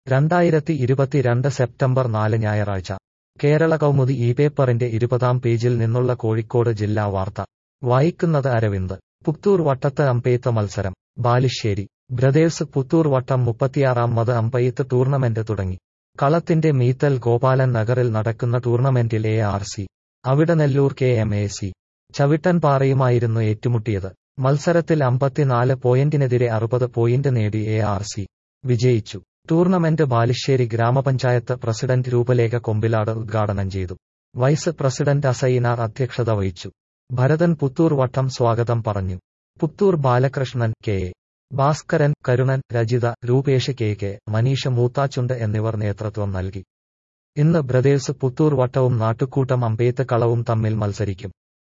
രണ്ടായിരത്തി ഇരുപത്തിരണ്ട് സെപ്റ്റംബർ നാല് ഞായറാഴ്ച കേരള കൗമുദി ഈ പേപ്പറിന്റെ ഇരുപതാം പേജിൽ നിന്നുള്ള കോഴിക്കോട് ജില്ലാ വാർത്ത വായിക്കുന്നത് അരവിന്ദ് പുത്തൂർ വട്ടത്ത് അമ്പെയ്ത്ത് മത്സരം ബാലുശ്ശേരി ബ്രദേഴ്സ് പുത്തൂർ വട്ടം മുപ്പത്തിയാറാം മത് അമ്പെയ്ത്ത് ടൂർണമെന്റ് തുടങ്ങി കളത്തിന്റെ മീത്തൽ ഗോപാലൻ നഗറിൽ നടക്കുന്ന ടൂർണമെന്റിൽ A R C അവിടനെല്ലൂർ K M A C ചവിട്ടൻപാറയുമായിരുന്നു ഏറ്റുമുട്ടിയത് മത്സരത്തിൽ അമ്പത്തിനാല് പോയിന്റിനെതിരെ അറുപത് പോയിന്റ് നേടി എ ആർ സി വിജയിച്ചു ടൂർണമെന്റ് ബാലുശ്ശേരി ഗ്രാമപഞ്ചായത്ത് പ്രസിഡന്റ് രൂപലേഖ കൊമ്പിലാട് ഉദ്ഘാടനം ചെയ്തു വൈസ് പ്രസിഡന്റ് അസൈനാർ അധ്യക്ഷത വഹിച്ചു ഭരതൻ പുത്തൂർ വട്ടം സ്വാഗതം പറഞ്ഞു Puthur Balakrishnan K A Bhaskaran Karunan Rajitha Roopesh K K Maneesha Moothachund എന്നിവർ നേതൃത്വം നൽകി ഇന്ന് ബ്രദേഴ്സ് പുത്തൂർ വട്ടവും നാട്ടുകൂട്ടം അമ്പേത്ത് കളവും തമ്മിൽ മത്സരിക്കും